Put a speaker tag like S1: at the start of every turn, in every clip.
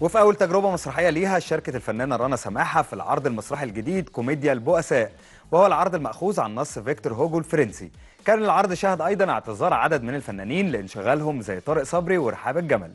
S1: وفي أول تجربة مسرحية ليها شاركت الفنانة رنا سماحة في العرض المسرحي الجديد كوميديا البؤساء وهو العرض المأخوذ عن نص فيكتور هوجو الفرنسي كان العرض شهد أيضا اعتذار عدد من الفنانين لانشغالهم زي طارق صبري ورحاب الجمل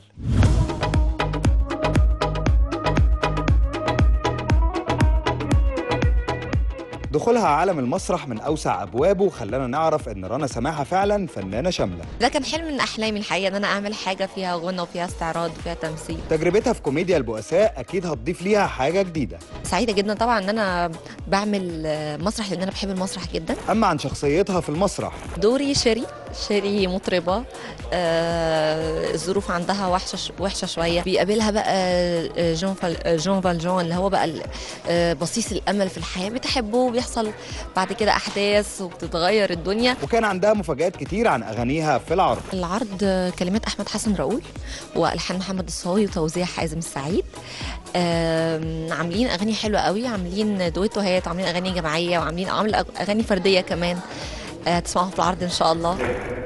S1: دخولها عالم المسرح من أوسع أبوابه خلانا نعرف إن رنا سماحة فعلا فنانة شاملة
S2: ده كان حلم من احلامي الحقيقه ان انا اعمل حاجه فيها غنى وفيها استعراض وفيها تمثيل
S1: تجربتها في كوميديا البؤساء أكيد هتضيف ليها حاجة جديدة
S2: سعيده جدا طبعا ان انا بعمل آه، مسرح لان انا بحب المسرح جدا
S1: أما عن شخصيتها في المسرح
S2: دوري شيري شيري مطربه آه، الظروف عندها وحشه ش- وحشه شويه بيقابلها بقى آه، جون فال آه، جون فالجون اللي هو بقى ال- آه، بصيص الامل في الحياه بتحبه بيحصل بعد كده احداث وبتتغير الدنيا
S1: وكان عندها مفاجآت كتير عن أغانيها في العرض
S2: العرض آه، كلمات احمد حسن راؤول والحان محمد الصاوي وتوزيع حازم السعيد آم، عاملين اغاني حلوه قوي عاملين دويتوهات عاملين اغاني جماعيه وعاملين عامل أغ- اغاني فرديه كمان آه، تسمعوها في العرض ان شاء الله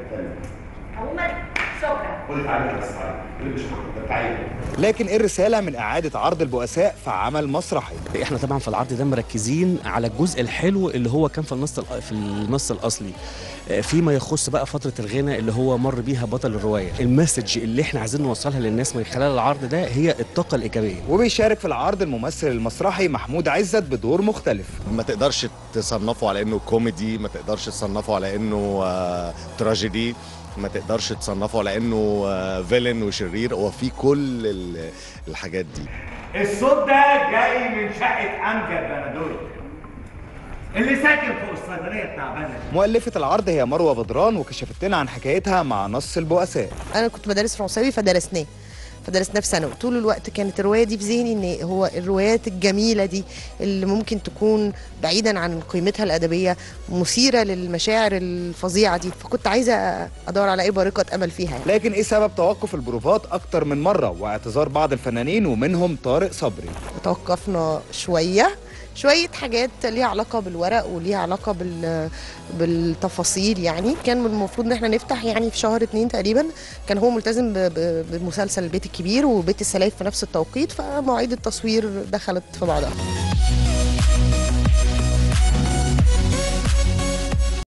S1: لكن إيه الرسالة من إعادة عرض البؤساء في عمل مسرحي
S3: احنا طبعا في العرض ده مركزين على الجزء الحلو اللي هو كان في النص الأ- في النص الاصلي آه، فيما يخص بقى فتره الغنى اللي هو مر بيها بطل الروايه المسج اللي احنا عايزين نوصلها للناس من خلال العرض ده هي الطاقه الايجابيه
S1: وبيشارك في العرض الممثل المسرحي محمود عزت بدور مختلف
S4: ما تقدرش تصنفه على انه كوميدي ما تقدرش تصنفه على انه آه، تراجيدي ما تقدرش تصنفه على انه آه، فيلن وشرير هو في كل ال- الحاجات دي
S5: الصوت ده جاي من شقة أمجد بنادول اللي ساكن فوق الصيدلية التعبانة
S1: مؤلفة العرض هي مروة بدران وكشفت لنا عن حكايتها مع نص البؤساء
S6: انا كنت بدرس فرنساوي فدرسناه فدرسناه في ثانوي طول الوقت كانت الروايه دي في ذهني ان هو الروايات الجميله دي اللي ممكن تكون بعيدا عن قيمتها الادبيه مثيره للمشاعر الفظيعه دي فكنت عايزه ادور على اي بارقه امل فيها يعني.
S1: لكن إيه سبب توقف البروفات أكتر من مرة واعتذار بعض الفنانين ومنهم طارق صبري
S6: توقفنا شويه شويه حاجات ليها علاقه بالورق وليها علاقه بال بالتفاصيل يعني كان المفروض ان احنا نفتح يعني في شهر اتنين تقريبا كان هو ملتزم ب- ب- بمسلسل البيت الكبير وبيت السلايف في نفس التوقيت فمواعيد التصوير دخلت في بعضها